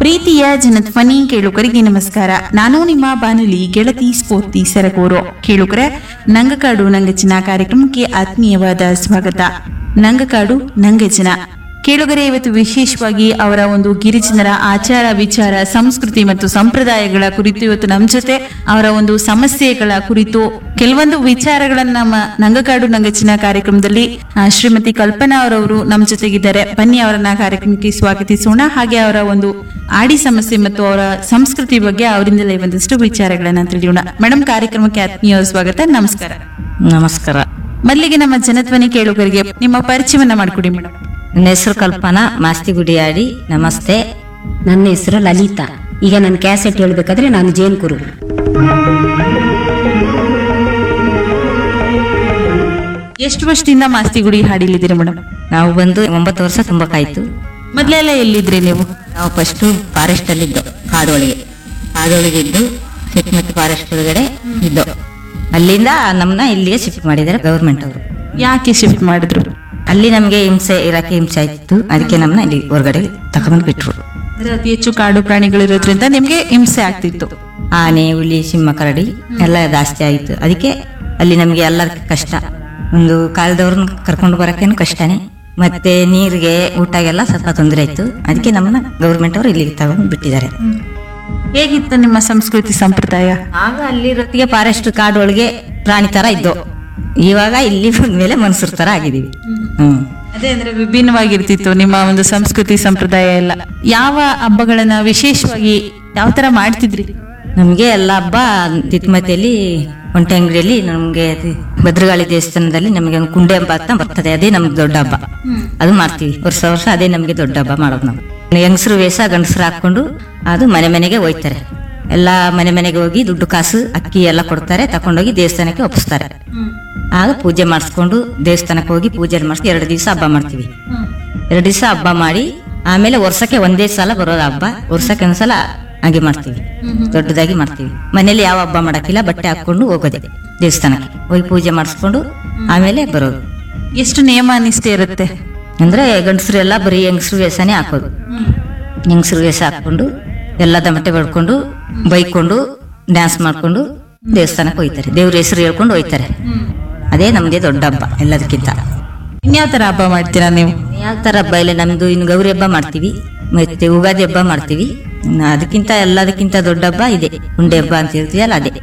ಪ್ರೀತಿಯ ಜನಧ್ವನಿ ಕೇಳುಗರಿಗೆ ನಮಸ್ಕಾರ ನಾನು ನಿಮ್ಮ ಬಾನುಲಿ ಗೆಳತಿ ಸ್ಫೂರ್ತಿ ಸರಗೂರು ಕೇಳುಗರೆ ನಂಗಕಾಡು ನಂಗಚನ ಕಾರ್ಯಕ್ರಮಕ್ಕೆ ಆತ್ಮೀಯವಾದ ಸ್ವಾಗತ ನಂಗಕಾಡು ನಂಗಚನ ಕೇಳುಗರೆ ಇವತ್ತು ವಿಶೇಷವಾಗಿ ಅವರ ಒಂದು ಗಿರಿಜನರ ಆಚಾರ ವಿಚಾರ ಸಂಸ್ಕೃತಿ ಮತ್ತು ಸಂಪ್ರದಾಯಗಳ ಕುರಿತು ಇವತ್ತು ನಮ್ಮ ಜೊತೆ ಅವರ ಒಂದು ಸಮಸ್ಯೆಗಳ ಕುರಿತು ಕೆಲವೊಂದು ವಿಚಾರಗಳನ್ನ ನಮ್ಮ ನಂಗಕಾಡು ನಂಗಚಿನ ಕಾರ್ಯಕ್ರಮದಲ್ಲಿ ಆ, ಶ್ರೀಮತಿ ಕಲ್ಪನಾ ಅವರವರು ನಮ್ಮ ಜೊತೆಗಿದ್ದಾರೆ ಬನ್ನಿ ಅವರನ್ನ ಕಾರ್ಯಕ್ರಮಕ್ಕೆ ಸ್ವಾಗತಿಸೋಣ ಹಾಗೆ ಅವರ ಒಂದು ಆಡಿ ಸಮಸ್ಯೆ ಮತ್ತು ಅವರ ಸಂಸ್ಕೃತಿ ಬಗ್ಗೆ ಅವರಿಂದಲೇ ಒಂದಷ್ಟು ವಿಚಾರಗಳನ್ನ ತಿಳಿಯೋಣ ಮೇಡಮ್ ಕಾರ್ಯಕ್ರಮಕ್ಕೆ ಆತ್ಮೀಯ ಸ್ವಾಗತ ನಮಸ್ಕಾರ ನಮಸ್ಕಾರ ಮೊದಲಿಗೆ ನಮ್ಮ ಜನಧ್ವನಿ ಕೇಳುಗರಿಗೆ ನಿಮ್ಮ ಪರಿಚಯವನ್ನ ಮಾಡಿಕೊಡಿ ಮೇಡಮ್ ನನ್ನ ಹೆಸರು ಕಲ್ಪನಾ ಮಾಸ್ತಿಗುಡಿಯಾಡಿ ನಮಸ್ತೆ ನನ್ನ ಹೆಸರು ಲಲಿತಾ ಈಗ ನನ್ನ ಕ್ಯಾಸೆಟ್ ಹೇಳ್ಬೇಕಾದ್ರೆ ನಾನು ಜೇನ್ ಕುರು ಎಷ್ಟು ವರ್ಷದಿಂದ ಮಾಸ್ತಿಗುಡಿ ಹಾಡಿಲಿದ್ದೀರಿ ಮೇಡಮ್ ನಾವು ಬಂದು ಒಂಬತ್ತು ವರ್ಷ ತುಂಬಕ್ಕಾಯ್ತು ಮೊದ್ಲೆಲ್ಲ ಎಲ್ಲಿದ್ರಿ ನೀವು ನಾವು ಫಸ್ಟು ಫಾರೆಸ್ಟ್ ಅಲ್ಲಿದ್ದು ಕಾಡೊಳಗೆ ಕಾಡೊಳಗೆ ಇದ್ದು ಚಿಕ್ಕಮತ್ತು ಫಾರೆಸ್ಟ್ ಒಳಗಡೆ ಇದ್ದು ಅಲ್ಲಿಂದ ನಮ್ಮನ್ನ ಇಲ್ಲಿಗೆ ಶಿಫ್ಟ್ ಮಾಡಿದ್ದಾರೆ ಗೌರ್ಮೆಂಟ್ ಅವರು ಯಾಕೆ ಶಿಫ್ಟ್ ಮಾಡಿದ್ರು ಅಲ್ಲಿ ನಮಗೆ ಹಿಂಸೆ ಇರಕ್ಕೆ ಹಿಂಸೆ ಆಯ್ತು ಅದಕ್ಕೆ ನಮ್ಮನ್ನ ಇಲ್ಲಿ ಹೊರಗಡೆ ತಗೊಂಡು ಬಿಟ್ರು ಅಂದ್ರೆ ಅತಿ ಹೆಚ್ಚು ಕಾಡು ಪ್ರಾಣಿಗಳಿರೋದ್ರಿಂದ ನಿಮ್ಗೆ ಹಿಂಸೆ ಆಗ್ತಿತ್ತು ಆನೆ ಹುಲಿ ಸಿಂಹ ಕರಡಿ ಎಲ್ಲ ಜಾಸ್ತಿ ಆಯಿತು ಅದಕ್ಕೆ ಅಲ್ಲಿ ನಮಗೆ ಎಲ್ಲರ ಕಷ್ಟ ಒಂದು ಕಾಲದವ್ರನ್ನ ಕರ್ಕೊಂಡು ಬರೋಕ್ಕೇನು ಕಷ್ಟನೇ ಮತ್ತೆ ನೀರಿಗೆ ಊಟಗೆಲ್ಲ ಸ್ವಲ್ಪ ತೊಂದರೆ ಆಯ್ತು ಅದಕ್ಕೆ ನಮ್ಮನ್ನ ಗೌರ್ಮೆಂಟ್ ಅವರು ಇಲ್ಲಿಗೆ ತಗೊಂಡು ಬಿಟ್ಟಿದ್ದಾರೆ ಹೇಗಿತ್ತು ನಿಮ್ಮ ಸಂಸ್ಕೃತಿ ಸಂಪ್ರದಾಯ ಆಗ ಅಲ್ಲಿರೋತ್ತಿಗೆ ಫಾರೆಸ್ಟ್ ಕಾಡು ಒಳಗೆ ಪ್ರಾಣಿ ತರ ಇದ್ದು ಇವಾಗ ಇಲ್ಲಿ ಬಂದ್ಮೇಲೆ ಮನ್ಸೂರ್ ತರ ಆಗಿದೀವಿ ಹ್ಮ್ ಅದೇ ಅಂದ್ರೆ ವಿಭಿನ್ನವಾಗಿರ್ತಿತ್ತು ನಿಮ್ಮ ಒಂದು ಸಂಸ್ಕೃತಿ ಸಂಪ್ರದಾಯ ಎಲ್ಲ ಯಾವ ಹಬ್ಬಗಳನ್ನ ವಿಶೇಷವಾಗಿ ಯಾವ ತರ ಮಾಡ್ತಿದ್ರಿ ನಮಗೆ ಎಲ್ಲ ಹಬ್ಬ ತಿತ್ಮತಿಯಲ್ಲಿ ಒಂಟೆ ಅಂಗಡಿಯಲ್ಲಿ ನಮಗೆ ಭದ್ರಗಾಳಿ ದೇವಸ್ಥಾನದಲ್ಲಿ ನಮಗೆ ಒಂದು ಕುಂಡೆ ಹಬ್ಬ ಅಂತ ಬರ್ತದೆ ಅದೇ ನಮ್ಗೆ ದೊಡ್ಡ ಹಬ್ಬ ಅದು ಮಾಡ್ತೀವಿ ವರ್ಷ ವರ್ಷ ಅದೇ ನಮಗೆ ದೊಡ್ಡ ಹಬ್ಬ ಮಾಡೋದು ನಾವು ಹೆಂಗಸರು ವೇಷ ಗಂಡಸರು ಹಾಕೊಂಡು ಅದು ಮನೆ ಮನೆಗೆ ಹೋಯ್ತಾರೆ ಎಲ್ಲ ಮನೆ ಮನೆಗೆ ಹೋಗಿ ದುಡ್ಡು ಕಾಸು ಅಕ್ಕಿ ಎಲ್ಲ ಕೊಡ್ತಾರೆ ತಕೊಂಡೋಗಿ ದೇವಸ್ಥಾನಕ್ಕೆ ಒಪ್ಪಿಸ್ತಾರೆ ಆಗ ಪೂಜೆ ಮಾಡಿಸ್ಕೊಂಡು ದೇವಸ್ಥಾನಕ್ಕೆ ಹೋಗಿ ಪೂಜೆ ಮಾಡಿಸಿ ಎರಡು ದಿವಸ ಹಬ್ಬ ಮಾಡ್ತೀವಿ ಎರಡು ದಿವಸ ಹಬ್ಬ ಮಾಡಿ ಆಮೇಲೆ ವರ್ಷಕ್ಕೆ ಒಂದೇ ಸಲ ಬರೋದು ಹಬ್ಬ ವರ್ಷಕ್ಕೆ ಒಂದ್ಸಲ ಹಾಗೆ ಮಾಡ್ತೀವಿ ದೊಡ್ಡದಾಗಿ ಮಾಡ್ತೀವಿ ಮನೇಲಿ ಯಾವ ಹಬ್ಬ ಮಾಡಕ್ಕಿಲ್ಲ ಬಟ್ಟೆ ಹಾಕೊಂಡು ಹೋಗೋದೆ ದೇವಸ್ಥಾನಕ್ಕೆ ಹೋಗಿ ಪೂಜೆ ಮಾಡಿಸ್ಕೊಂಡು ಆಮೇಲೆ ಬರೋದು ಎಷ್ಟು ನಿಯಮ ನಿಷ್ಠೆ ಇರುತ್ತೆ ಅಂದ್ರೆ ಗಂಡಸರು ಎಲ್ಲ ಬರೀ ಹೆಂಗಸರು ವೇಷನೇ ಹಾಕೋದು ಹೆಂಗಸರು ವೇಷ ಹಾಕೊಂಡು ಎಲ್ಲ ದಮಟೆ ಬಡ್ಕೊಂಡು ಬೈಕೊಂಡು ಡ್ಯಾನ್ಸ್ ಮಾಡ್ಕೊಂಡು ದೇವಸ್ಥಾನಕ್ಕೆ ಹೋಯ್ತಾರೆ ದೇವ್ರ ಹೆಸರು ಹೇಳ್ಕೊಂಡು ಹೋಯ್ತಾರೆ ಅದೇ ನಮ್ಗೆ ದೊಡ್ಡ ಹಬ್ಬ ಎಲ್ಲದಕ್ಕಿಂತ ಇನ್ಯಾವ ತರ ಹಬ್ಬ ಮಾಡ್ತೀರಾ ನೀವು ಯಾವ ತರ ಹಬ್ಬ ಇಲ್ಲ ನಮ್ದು ಇನ್ನು ಗೌರಿ ಹಬ್ಬ ಮಾಡ್ತೀವಿ ಮತ್ತೆ ಯುಗಾದಿ ಹಬ್ಬ ಮಾಡ್ತೀವಿ ಇನ್ನು ಅದಕ್ಕಿಂತ ಎಲ್ಲದಕ್ಕಿಂತ ದೊಡ್ಡ ಹಬ್ಬ ಇದೆ ಉಂಡೆ ಹಬ್ಬ ಅಂತ ಹೇಳ್ತೀವಲ್ಲ ಅದೇ